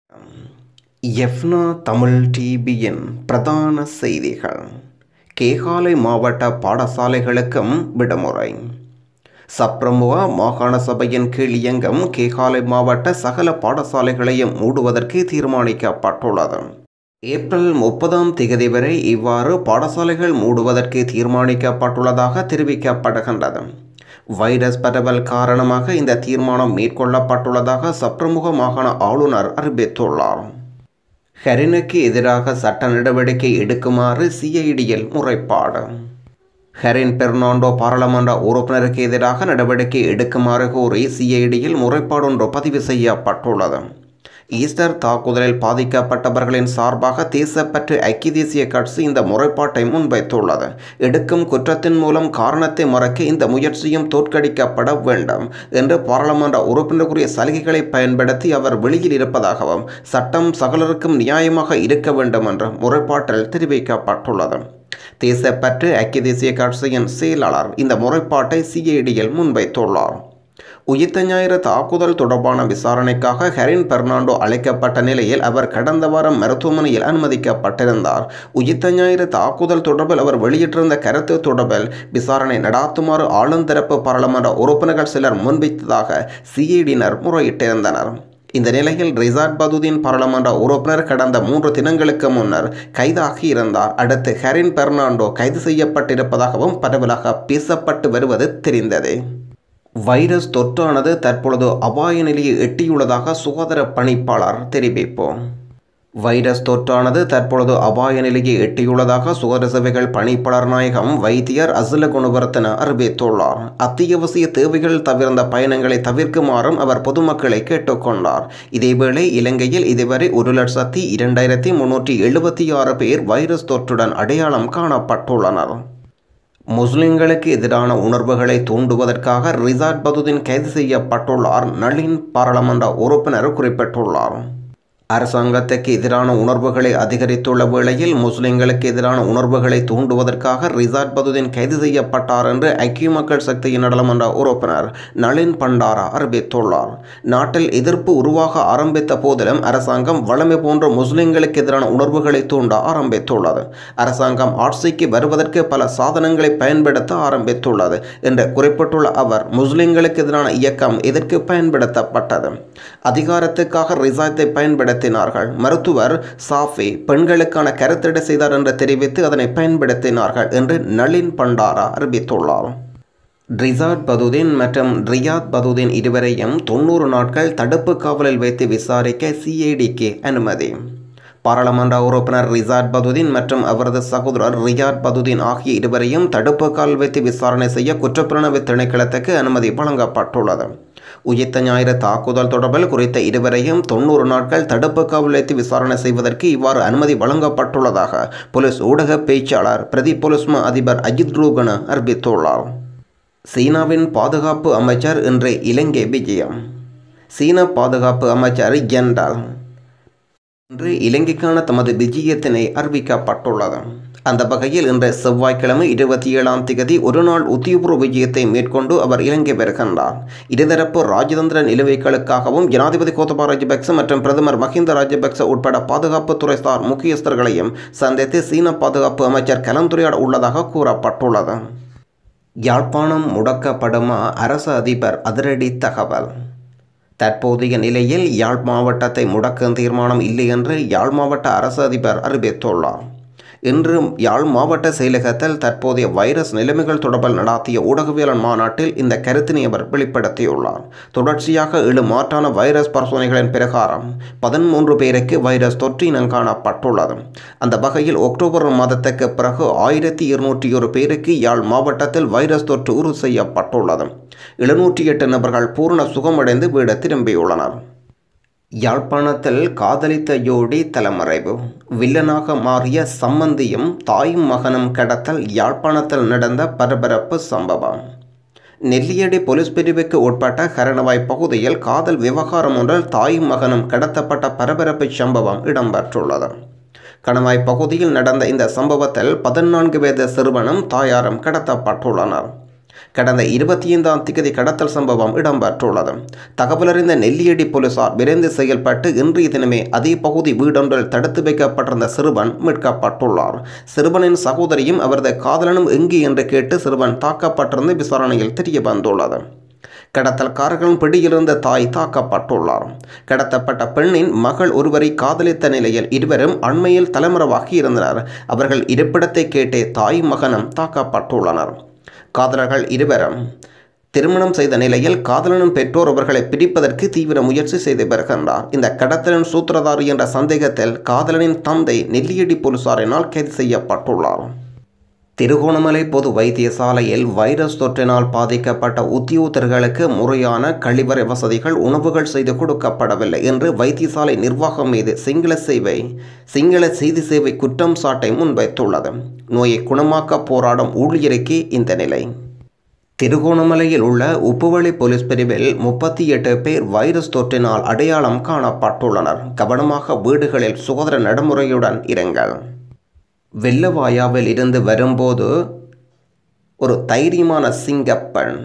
எஃப்னா தமிழ் டிவியின் பிரதான செய்திகள் கேகாலை மாவட்ட பாடசாலைகளுக்கும் விடுமுறை சப்ரமுவா மாகாண சபையின் கீழ் இயங்கும் கேகாலை மாவட்ட சகல பாடசாலைகளையும் மூடுவதற்கு தீர்மானிக்கப்பட்டுள்ளது ஏப்ரல் முப்பதாம் திகதி வரை இவ்வாறு பாடசாலைகள் மூடுவதற்கு தீர்மானிக்கப்பட்டுள்ளதாக தெரிவிக்கப்படுகின்றது வைரஸ் பரவல் காரணமாக இந்த தீர்மானம் மேற்கொள்ளப்பட்டுள்ளதாக சப்ரமுக மாகாண ஆளுநர் அறிவித்துள்ளார் ஹரினுக்கு எதிராக சட்ட நடவடிக்கை எடுக்குமாறு சிஐடியில் முறைப்பாடு ஹரின் பெர்னாண்டோ பாராளுமன்ற உறுப்பினருக்கு எதிராக நடவடிக்கை எடுக்குமாறு கோரி சிஐடியில் முறைப்பாடொன்று பதிவு செய்யப்பட்டுள்ளது ஈஸ்டர் தாக்குதலில் பாதிக்கப்பட்டவர்களின் சார்பாக தேசப்பற்று ஐக்கிய தேசிய கட்சி இந்த முறைப்பாட்டை முன்வைத்துள்ளது எடுக்கும் குற்றத்தின் மூலம் காரணத்தை மறைக்க இந்த முயற்சியும் தோற்கடிக்கப்பட வேண்டும் என்று பாராளுமன்ற உறுப்பினருக்குரிய சலுகைகளை பயன்படுத்தி அவர் வெளியில் இருப்பதாகவும் சட்டம் சகலருக்கும் நியாயமாக இருக்க வேண்டும் என்று முறைப்பாட்டில் தெரிவிக்கப்பட்டுள்ளது தேசப்பற்று ஐக்கிய தேசிய கட்சியின் செயலாளர் இந்த முறைப்பாட்டை சிஐடியில் முன்வைத்துள்ளார் உயிர்த்த ஞாயிறு தாக்குதல் தொடர்பான விசாரணைக்காக ஹெரின் பெர்னாண்டோ அழைக்கப்பட்ட நிலையில் அவர் கடந்த வாரம் மருத்துவமனையில் அனுமதிக்கப்பட்டிருந்தார் உயிர்த்த ஞாயிறு தாக்குதல் தொடர்பில் அவர் வெளியிட்டிருந்த கருத்து தொடர்பில் விசாரணை நடாத்துமாறு ஆளுந்தரப்பு பாராளுமன்ற உறுப்பினர்கள் சிலர் முன்வைத்ததாக சிஐடியினர் முறையிட்டிருந்தனர் இந்த நிலையில் ரிசார்ட் பதுதீன் பாராளுமன்ற உறுப்பினர் கடந்த மூன்று தினங்களுக்கு முன்னர் கைதாகி இருந்தார் அடுத்து ஹெரின் பெர்னாண்டோ கைது செய்யப்பட்டிருப்பதாகவும் பரவலாக பேசப்பட்டு வருவது தெரிந்தது வைரஸ் தொற்றானது தற்பொழுது அபாய நிலையை எட்டியுள்ளதாக சுகாதார பணிப்பாளர் தெரிவிப்போம் வைரஸ் தொற்றானது தற்பொழுது அபாய நிலையை எட்டியுள்ளதாக சுகாதார சேவைகள் பணிப்பாளர் நாயகம் வைத்தியர் அசுல குணவர்த்தன அறிவித்துள்ளார் அத்தியாவசிய தேவைகள் தவிர்ந்த பயணங்களை தவிர்க்குமாறும் அவர் பொதுமக்களை கேட்டுக்கொண்டார் இதேவேளை இலங்கையில் இதுவரை ஒரு லட்சத்தி இரண்டாயிரத்தி முன்னூற்றி எழுபத்தி ஆறு பேர் வைரஸ் தொற்றுடன் அடையாளம் காணப்பட்டுள்ளனர் முஸ்லிம்களுக்கு எதிரான உணர்வுகளை தூண்டுவதற்காக ரிசார்ட் பதுதீன் கைது செய்யப்பட்டுள்ளார் நளின் பாராளுமன்ற உறுப்பினர் குறிப்பிட்டுள்ளார் அரசாங்கத்துக்கு எதிரான உணர்வுகளை அதிகரித்துள்ள வேளையில் முஸ்லிம்களுக்கு எதிரான உணர்வுகளை தூண்டுவதற்காக ரிசார்ட் பதுதீன் கைது செய்யப்பட்டார் என்று ஐக்கிய மக்கள் சக்தியின் நாடாளுமன்ற உறுப்பினர் நளின் பண்டாரா அறிவித்துள்ளார் நாட்டில் எதிர்ப்பு உருவாக ஆரம்பித்த போதிலும் அரசாங்கம் வளமை போன்ற முஸ்லிம்களுக்கு எதிரான உணர்வுகளை தூண்ட ஆரம்பித்துள்ளது அரசாங்கம் ஆட்சிக்கு வருவதற்கு பல சாதனங்களை பயன்படுத்த ஆரம்பித்துள்ளது என்று குறிப்பிட்டுள்ள அவர் முஸ்லிம்களுக்கு எதிரான இயக்கம் எதற்கு பயன்படுத்தப்பட்டது அதிகாரத்துக்காக ரிசாத்தை பயன்படுத்த பயன்படுத்தினார்கள் மருத்துவர் சாஃபி பெண்களுக்கான கருத்தடை செய்தார் என்று தெரிவித்து அதனை பயன்படுத்தினார்கள் என்று நளின் பண்டாரா அறிவித்துள்ளார் ரிசார்ட் பதுதீன் மற்றும் ரியாத் பதுதீன் இருவரையும் தொண்ணூறு நாட்கள் தடுப்பு காவலில் வைத்து விசாரிக்க சிஐடிக்கு அனுமதி பாராளுமன்ற உறுப்பினர் ரிசார்ட் பதுதீன் மற்றும் அவரது சகோதரர் ரியாட் பதுதீன் ஆகிய இருவரையும் தடுப்பு கால் வைத்து விசாரணை செய்ய குற்றப்புலனாய்வு திணைக்களத்துக்கு அனுமதி வழங்கப்பட்டுள்ளது உயிர்த்த ஞாயிறு தாக்குதல் தொடர்பில் குறித்த இருவரையும் தொண்ணூறு நாட்கள் தடுப்பு காவல் வைத்து விசாரணை செய்வதற்கு இவ்வாறு அனுமதி வழங்கப்பட்டுள்ளதாக போலீஸ் ஊடக பேச்சாளர் பிரதி போலீஸ் மா அதிபர் அஜித் ரூகன அறிவித்துள்ளார் சீனாவின் பாதுகாப்பு அமைச்சர் இன்று இலங்கை விஜயம் சீன பாதுகாப்பு அமைச்சர் ஜென்டால் இன்று இலங்கைக்கான தமது விஜயத்தினை அறிவிக்கப்பட்டுள்ளது அந்த வகையில் இன்று செவ்வாய்க்கிழமை இருபத்தி ஏழாம் திகதி ஒரு நாள் உத்தியபூர்வ விஜயத்தை மேற்கொண்டு அவர் இலங்கை வருகின்றார் இருதரப்பு ராஜதந்திர நிலுவைகளுக்காகவும் ஜனாதிபதி கோத்தபா ராஜபக்ச மற்றும் பிரதமர் மஹிந்த ராஜபக்ச உட்பட பாதுகாப்புத்துறை சார் முக்கியஸ்தர்களையும் சந்தித்து சீன பாதுகாப்பு அமைச்சர் கலந்துரையாட உள்ளதாக கூறப்பட்டுள்ளது யாழ்ப்பாணம் முடக்கப்படுமா அரசு அதிபர் அதிரடி தகவல் தற்போதைய நிலையில் யாழ் மாவட்டத்தை முடக்கும் தீர்மானம் இல்லை என்று யாழ் மாவட்ட அரசு அதிபர் அறிவித்துள்ளார் இன்று யாழ் மாவட்ட செயலகத்தில் தற்போதைய வைரஸ் நிலைமைகள் தொடர்பில் நடாத்திய ஊடகவியலன் மாநாட்டில் இந்த கருத்தினை அவர் வெளிப்படுத்தியுள்ளார் தொடர்ச்சியாக ஏழு மாற்றான வைரஸ் பரிசோதனைகளின் பிரகாரம் பதிமூன்று பேருக்கு வைரஸ் தொற்று இனம் காணப்பட்டுள்ளது அந்த வகையில் அக்டோபர் மாதத்துக்கு பிறகு ஆயிரத்தி இருநூற்றி ஒரு பேருக்கு யாழ் மாவட்டத்தில் வைரஸ் தொற்று உறுதி செய்யப்பட்டுள்ளது எழுநூற்றி எட்டு நபர்கள் பூர்ண சுகமடைந்து வீடு திரும்பியுள்ளனர் யாழ்ப்பாணத்தில் காதலித்த ஜோடி தலைமறைவு வில்லனாக மாறிய சம்மந்தியும் தாயும் மகனும் கடத்தல் யாழ்ப்பாணத்தில் நடந்த பரபரப்பு சம்பவம் நெல்லியடி போலீஸ் பிரிவுக்கு உட்பட்ட கரணவாய் பகுதியில் காதல் விவகாரம் ஒன்றில் தாயும் மகனும் கடத்தப்பட்ட பரபரப்பு சம்பவம் இடம்பெற்றுள்ளது கணவாய் பகுதியில் நடந்த இந்த சம்பவத்தில் பதினான்கு வயது சிறுவனும் தாயாரும் கடத்தப்பட்டுள்ளனர் கடந்த இருபத்தி ஐந்தாம் திகதி கடத்தல் சம்பவம் இடம்பெற்றுள்ளது தகவலறிந்த நெல்லியடி போலீசார் விரைந்து செயல்பட்டு இன்றைய தினமே அதே பகுதி வீடொன்றில் தடுத்து வைக்கப்பட்டிருந்த சிறுவன் மீட்கப்பட்டுள்ளார் சிறுவனின் சகோதரியும் அவரது காதலனும் எங்கே என்று கேட்டு சிறுவன் தாக்கப்பட்டிருந்த விசாரணையில் தெரிய வந்துள்ளது கடத்தல்காரர்களின் பிடியிலிருந்த தாய் தாக்கப்பட்டுள்ளார் கடத்தப்பட்ட பெண்ணின் மகள் ஒருவரை காதலித்த நிலையில் இருவரும் அண்மையில் தலைமறைவாகி இருந்தனர் அவர்கள் இருப்பிடத்தை கேட்டே தாய் மகனும் தாக்கப்பட்டுள்ளனர் காதலர்கள் இருவரும் திருமணம் செய்த நிலையில் காதலனும் பெற்றோர் அவர்களை பிரிப்பதற்கு தீவிர முயற்சி செய்து வருகின்றார் இந்த கடத்தலின் சூத்திரதாரி என்ற சந்தேகத்தில் காதலனின் தந்தை நெல்லியடி போலீசாரினால் கைது செய்யப்பட்டுள்ளார் திருகோணமலை பொது வைத்தியசாலையில் வைரஸ் தொற்றினால் பாதிக்கப்பட்ட உத்தியோகத்தர்களுக்கு முறையான கழிவறை வசதிகள் உணவுகள் செய்து கொடுக்கப்படவில்லை என்று வைத்தியசாலை நிர்வாகம் மீது சிங்கள சேவை சிங்கள செய்தி சேவை குற்றம் சாட்டை முன்வைத்துள்ளது நோயை குணமாக்க போராடும் ஊழியருக்கே இந்த நிலை திருகோணமலையில் உள்ள உப்புவழி போலீஸ் பிரிவில் முப்பத்தி எட்டு பேர் வைரஸ் தொற்றினால் அடையாளம் காணப்பட்டுள்ளனர் கவனமாக வீடுகளில் சுகாதார நடைமுறையுடன் இருங்கள் வெள்ளவாயாவில் இருந்து வரும்போது ஒரு தைரியமான சிங்கப்பெண்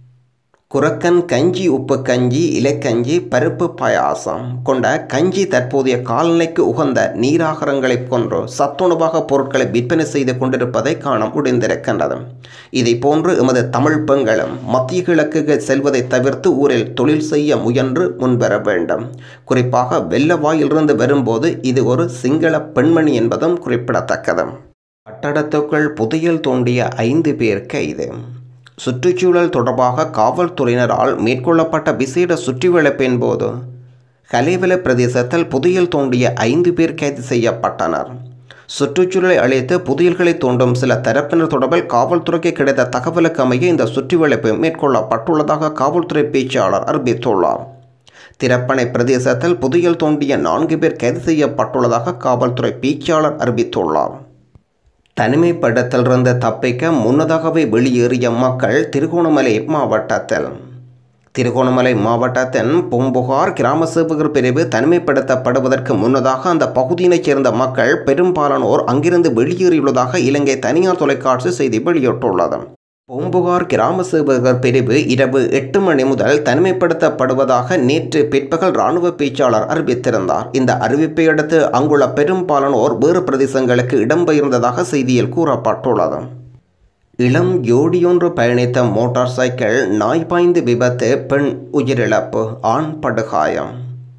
குரக்கன் கஞ்சி உப்பு கஞ்சி இலைக்கஞ்சி பருப்பு பாயாசம் கொண்ட கஞ்சி தற்போதைய கால்நிலைக்கு உகந்த நீராகாரங்களைப் கொண்டு சத்துணவாக பொருட்களை விற்பனை செய்து கொண்டிருப்பதை காண முடிந்திருக்கின்றது இதை போன்று எமது தமிழ் பெண்களும் மத்திய கிழக்கு செல்வதை தவிர்த்து ஊரில் தொழில் செய்ய முயன்று முன்வர வேண்டும் குறிப்பாக வெள்ளவாயிலிருந்து வரும்போது இது ஒரு சிங்கள பெண்மணி என்பதும் குறிப்பிடத்தக்கது கட்டடத்துக்குள் புதையல் தோண்டிய ஐந்து பேர் கைது சுற்றுச்சூழல் தொடர்பாக காவல்துறையினரால் மேற்கொள்ளப்பட்ட விசேட சுற்றிவளைப்பின் போது கலேவல பிரதேசத்தில் புதையல் தோண்டிய ஐந்து பேர் கைது செய்யப்பட்டனர் சுற்றுச்சூழலை அழைத்து புதையல்களை தோண்டும் சில தரப்பினர் தொடர்பில் காவல்துறைக்கு கிடைத்த தகவலுக்கு அமைய இந்த சுற்றிவளைப்பு மேற்கொள்ளப்பட்டுள்ளதாக காவல்துறை பேச்சாளர் அறிவித்துள்ளார் திரப்பனை பிரதேசத்தில் புதையல் தோண்டிய நான்கு பேர் கைது செய்யப்பட்டுள்ளதாக காவல்துறை பேச்சாளர் அறிவித்துள்ளார் தனிமைப்படத்திலிருந்து தப்பிக்க முன்னதாகவே வெளியேறிய மக்கள் திருகோணமலை மாவட்டத்தில் திருகோணமலை மாவட்டத்தின் பூம்புகார் கிராம சேவகர் பிரிவு தனிமைப்படுத்தப்படுவதற்கு முன்னதாக அந்த பகுதியினைச் சேர்ந்த மக்கள் பெரும்பாலானோர் அங்கிருந்து வெளியேறியுள்ளதாக இலங்கை தனியார் தொலைக்காட்சி செய்தி வெளியிட்டுள்ளது பூம்புகார் கிராம சேவகர் பிரிவு இரவு எட்டு மணி முதல் தனிமைப்படுத்தப்படுவதாக நேற்று பிற்பகல் இராணுவ பேச்சாளர் அறிவித்திருந்தார் இந்த அறிவிப்பை அடுத்து அங்குள்ள பெரும்பாலானோர் வேறு பிரதேசங்களுக்கு இடம்பெயர்ந்ததாக செய்தியில் கூறப்பட்டுள்ளது இளம் ஜோடியொன்று பயணித்த மோட்டார் சைக்கிள் நாய் பாய்ந்து விபத்து பெண் உயிரிழப்பு ஆண் படுகாயம்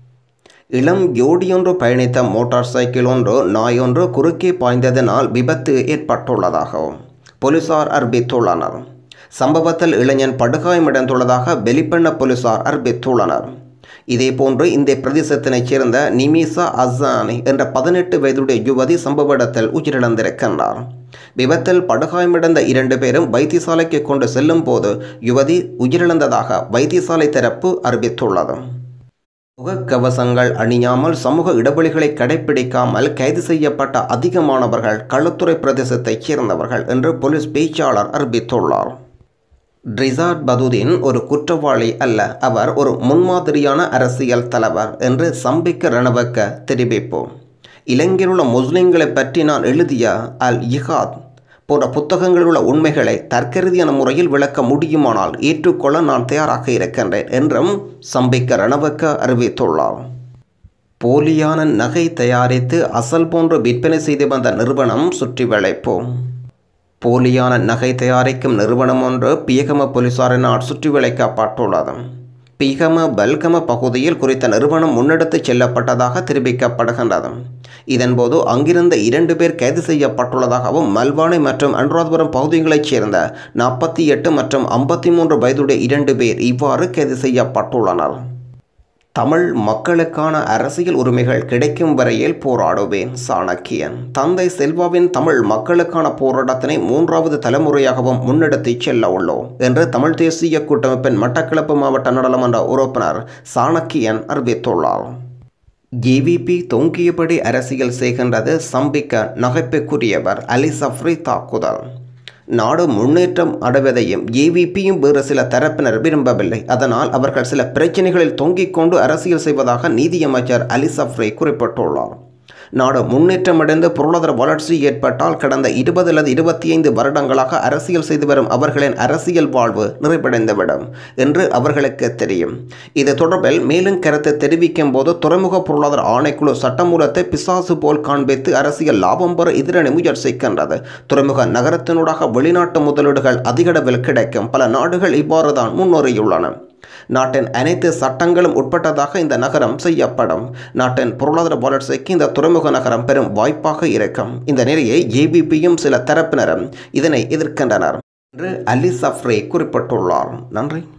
இளம் ஜோடியொன்று பயணித்த மோட்டார் சைக்கிள் ஒன்று நாயொன்று குறுக்கே பாய்ந்ததனால் விபத்து ஏற்பட்டுள்ளதாகவும் போலீசார் அறிவித்துள்ளனர் சம்பவத்தில் இளைஞன் படுகாயமடைந்துள்ளதாக வெளிப்பண்ண போலீசார் அறிவித்துள்ளனர் இதேபோன்று இந்த பிரதேசத்தினைச் சேர்ந்த நிமிசா அசானி என்ற பதினெட்டு வயதுடைய யுவதி சம்பவ இடத்தில் உயிரிழந்திருக்கின்றார் விபத்தில் படுகாயமடைந்த இரண்டு பேரும் வைத்தியசாலைக்கு கொண்டு செல்லும் போது யுவதி உயிரிழந்ததாக வைத்தியசாலை தரப்பு அறிவித்துள்ளது முகக்கவசங்கள் அணியாமல் சமூக இடைவெளிகளை கடைபிடிக்காமல் கைது செய்யப்பட்ட அதிகமானவர்கள் களுத்துறை பிரதேசத்தைச் சேர்ந்தவர்கள் என்று போலீஸ் பேச்சாளர் அறிவித்துள்ளார் ரிசார்ட் பதுதீன் ஒரு குற்றவாளி அல்ல அவர் ஒரு முன்மாதிரியான அரசியல் தலைவர் என்று சம்பிக்க ரணவக்க தெரிவிப்பு இலங்கையில் உள்ள முஸ்லிம்களை பற்றி நான் எழுதிய அல் இஹாத் போன்ற புத்தகங்களில் உள்ள உண்மைகளை தர்க்கரீதியான முறையில் விளக்க முடியுமானால் ஏற்றுக்கொள்ள நான் தயாராக இருக்கின்றேன் என்றும் சம்பிக்க ரணவக்க அறிவித்துள்ளார் போலியான நகை தயாரித்து அசல் போன்று விற்பனை செய்து வந்த நிறுவனம் சுற்றி வளைப்போம் போலியான நகை தயாரிக்கும் நிறுவனம் ஒன்று பியகம போலீசாரினால் சுற்றி வளைக்கப்பட்டுள்ளது பிகம பல்கம பகுதியில் குறித்த நிறுவனம் முன்னெடுத்துச் செல்லப்பட்டதாக தெரிவிக்கப்படுகின்றது இதன்போது அங்கிருந்த இரண்டு பேர் கைது செய்யப்பட்டுள்ளதாகவும் மல்வானை மற்றும் அனுராதபுரம் பகுதிகளைச் சேர்ந்த நாற்பத்தி எட்டு மற்றும் ஐம்பத்தி மூன்று வயதுடைய இரண்டு பேர் இவ்வாறு கைது செய்யப்பட்டுள்ளனர் தமிழ் மக்களுக்கான அரசியல் உரிமைகள் கிடைக்கும் வரையில் போராடுவேன் சாணக்கியன் தந்தை செல்வாவின் தமிழ் மக்களுக்கான போராட்டத்தினை மூன்றாவது தலைமுறையாகவும் முன்னெடுத்துச் செல்ல உள்ளோம் என்று தமிழ் தேசிய கூட்டமைப்பின் மட்டக்களப்பு மாவட்ட நாடாளுமன்ற உறுப்பினர் சாணக்கியன் அறிவித்துள்ளார் ஜேவிபி தொங்கியபடி அரசியல் செய்கின்றது சம்பிக்க நகைப்புக்குரியவர் அலி சஃப்ரி தாக்குதல் நாடு முன்னேற்றம் அடைவதையும் ஏவிபியும் வேறு சில தரப்பினர் விரும்பவில்லை அதனால் அவர்கள் சில பிரச்சனைகளில் தொங்கிக் கொண்டு அரசியல் செய்வதாக நீதியமைச்சர் அலி சஃப்ரி குறிப்பிட்டுள்ளார் நாடு முன்னேற்றமடைந்து பொருளாதார வளர்ச்சி ஏற்பட்டால் கடந்த இருபது அல்லது இருபத்தி ஐந்து வருடங்களாக அரசியல் செய்து வரும் அவர்களின் அரசியல் வாழ்வு நிறைவடைந்துவிடும் என்று அவர்களுக்கு தெரியும் இது தொடர்பில் மேலும் கருத்து தெரிவிக்கும் போது துறைமுக பொருளாதார ஆணைக்குழு சட்டமூலத்தை பிசாசு போல் காண்பித்து அரசியல் லாபம் பெற எதிரணி முயற்சிக்கின்றது துறைமுக நகரத்தினூடாக வெளிநாட்டு முதலீடுகள் அதிகளவில் கிடைக்கும் பல நாடுகள் இவ்வாறு தான் முன்னேறியுள்ளன நாட்டின் அனைத்து சட்டங்களும் உட்பட்டதாக இந்த நகரம் செய்யப்படும் நாட்டின் பொருளாதார வளர்ச்சிக்கு இந்த துறைமுக நகரம் பெரும் வாய்ப்பாக இருக்கும் இந்த நிலையை ஏபிபியும் சில தரப்பினரும் இதனை எதிர்க்கின்றனர் என்று அலி சஃப்ரே குறிப்பிட்டுள்ளார் நன்றி